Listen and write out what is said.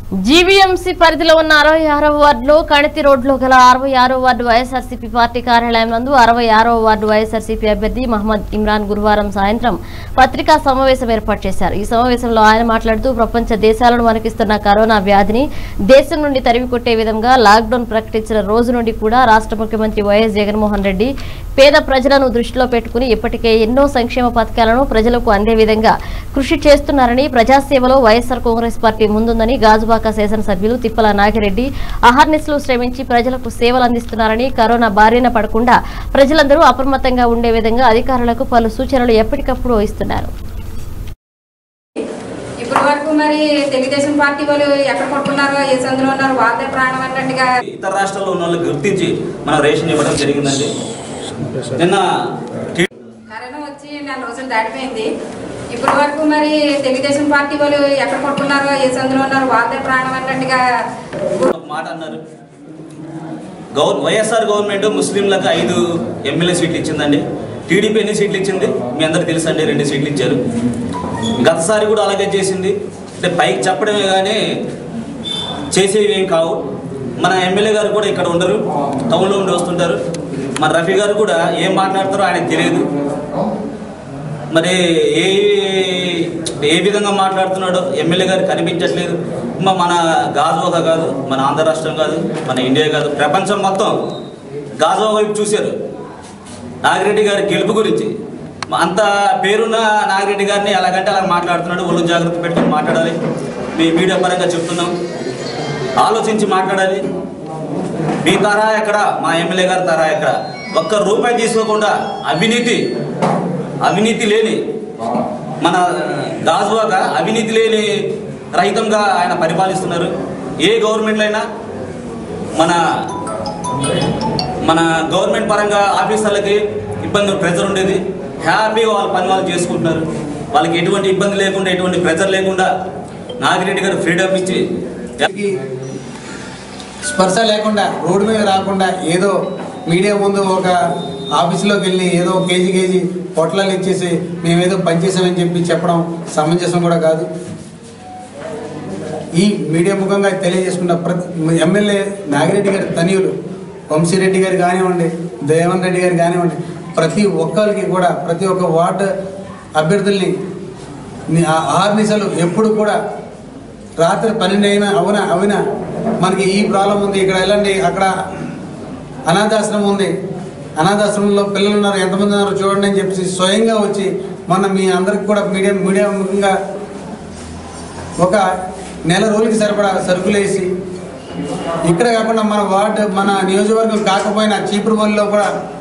GVMC పరిధిలో ఉన్న అరవై ఆరవ వార్డులో కణితి రోడ్లో గల అరవై ఆరో వార్డు వైఎస్ఆర్సీపీ పార్టీ కార్యాలయం నందు అరవై ఆరవ వార్డు వైఎస్ఆర్సీపీ అభ్యర్థి మహమ్మద్ ఇమ్రాన్ గురువారం సాయంత్రం పత్రికా సమావేశం ఏర్పాటు చేశారు ఈ సమావేశంలో ఆయన మాట్లాడుతూ ప్రపంచ దేశాలను వణికిస్తున్న కరోనా వ్యాధిని దేశం నుండి తరిమి కొట్టే విధంగా లాక్డౌన్ ప్రకటించిన రోజు నుండి కూడా రాష్ట్ర ముఖ్యమంత్రి వైఎస్ జగన్మోహన్ రెడ్డి పేద ప్రజలను దృష్టిలో పెట్టుకుని ఇప్పటికే ఎన్నో సంక్షేమ పథకాలను ప్రజలకు అందే విధంగా కృషి చేస్తున్నారని ప్రజాసేవలో వైఎస్ఆర్ కాంగ్రెస్ పార్టీ ముందుందని గాజువాక శాసనసభ్యులు తిప్పల నాగిరెడ్డి అహర్నిశలు శ్రమించి ప్రజలకు సేవలు అందిస్తున్నారని కరోనా బారిన పడకుండా ప్రజలందరూ అప్రమత్తంగా ఉండే విధంగా అధికారులకు పలు సూచనలు ఎప్పటికప్పుడు ఇస్తున్నారు ఇప్పటి వరకు మరి తెలుగుదేశం పార్టీ వాళ్ళు ఎక్కడ కొట్టున్నారో ఏ సందులో ఉన్నారో వాళ్ళదే ప్రాణం అన్నట్టుగా ఇతర రాష్ట్రాల్లో ఉన్న వాళ్ళకి గుర్తించి మనం రేషన్ ఇవ్వడం జరిగిందండి నిన్న టీ- కరోనా వచ్చి నెల రోజులు దాటిపోయింది ఇప్పటి వరకు మరి తెలుగుదేశం పార్టీ వాళ్ళు ఎక్కడ కొట్టున్నారో ఏ సందులో ఉన్నారో వాళ్ళదే ప్రాణం అన్నట్టుగా ఒక మాట అన్నారు గవర్ వైఎస్ఆర్ గవర్నమెంట్ ముస్లింలకు ఐదు ఎమ్మెల్యే సీట్లు ఇచ్చిందండి టీడీపీ ఎన్ని సీట్లు ఇచ్చింది మీ అందరికి తెలుసండి రెండు సీట్లు ఇచ్చారు గతసారి కూడా అలాగే చేసింది అంటే పైకి చెప్పడమే కానీ చేసేవి ఏం కావు మన ఎమ్మెల్యే గారు కూడా ఇక్కడ ఉండరు టౌన్లో ఉండి వస్తుంటారు మన రఫీ గారు కూడా ఏం మాట్లాడతారో ఆయనకు తెలియదు మరి ఏ ఏ విధంగా మాట్లాడుతున్నాడో ఎమ్మెల్యే గారు కనిపించట్లేదు మా మన గాజువాక కాదు మన ఆంధ్ర రాష్ట్రం కాదు మన ఇండియా కాదు ప్రపంచం మొత్తం గాజువా వైపు చూశారు నాగిరెడ్డి గారి గెలుపు గురించి అంత పేరున్న నాగిరెడ్డి గారిని ఎలాగంటే అలా మాట్లాడుతున్నాడు ఒళ్ళు జాగ్రత్త పెట్టుకొని మాట్లాడాలి మీ మీడియా పరంగా చెప్తున్నాం ఆలోచించి మాట్లాడాలి మీ తరహా ఎక్కడ మా ఎమ్మెల్యే గారి తరహా ఎక్కడ ఒక్క రూపాయి తీసుకోకుండా అవినీతి అవినీతి లేని మన గాజువాక అవినీతి లేని రహితంగా ఆయన పరిపాలిస్తున్నారు ఏ గవర్నమెంట్లో అయినా మన మన గవర్నమెంట్ పరంగా ఆఫీసర్లకి ఇబ్బంది ప్రెజర్ ఉండేది హ్యాపీగా వాళ్ళ పని వాళ్ళు చేసుకుంటున్నారు వాళ్ళకి ఎటువంటి ఇబ్బంది లేకుండా ఎటువంటి ప్రెజర్ లేకుండా నాగిరెడ్డి గారు ఫ్రీడమ్ ఇచ్చి ఈ స్పర్శ లేకుండా రోడ్డు మీద రాకుండా ఏదో మీడియా ముందు ఒక ఆఫీసులోకి వెళ్ళి ఏదో కేజీ కేజీ పొట్లాలు ఇచ్చేసి మేమేదో పనిచేసామని చెప్పి చెప్పడం సమంజసం కూడా కాదు ఈ మీడియా ముఖంగా తెలియజేసుకున్న ప్రతి ఎమ్మెల్యే నాగిరెడ్డి గారి తనయులు వంశీరెడ్డి గారు కానివ్వండి దేవన్ రెడ్డి గారు కానివ్వండి ప్రతి ఒక్కరికి కూడా ప్రతి ఒక్క వార్డు అభ్యర్థుల్ని ని- ఆ ఆర్నిసలు ఎప్పుడు కూడా రాత్రి పన్నెండు అయినా అవునా అవునా మనకి ఈ ప్రాబ్లం ఉంది ఇక్కడ వెళ్ళండి అక్కడ అనాథాశ్రమం ఉంది అనాథాశ్రమంలో పిల్లలు ఉన్నారు ఎంతమంది ఉన్నారు చూడండి అని చెప్పేసి స్వయంగా వచ్చి మొన్న మీ అందరికి కూడా మీడియా మీడియా ముఖంగా ఒక నెల రోజులకి సరిపడా సరుకులు వేసి ఇక్కడ కాకుండా మన వార్డు మన నియోజకవర్గం కాకపోయినా చీపురుపల్లిలో కూడా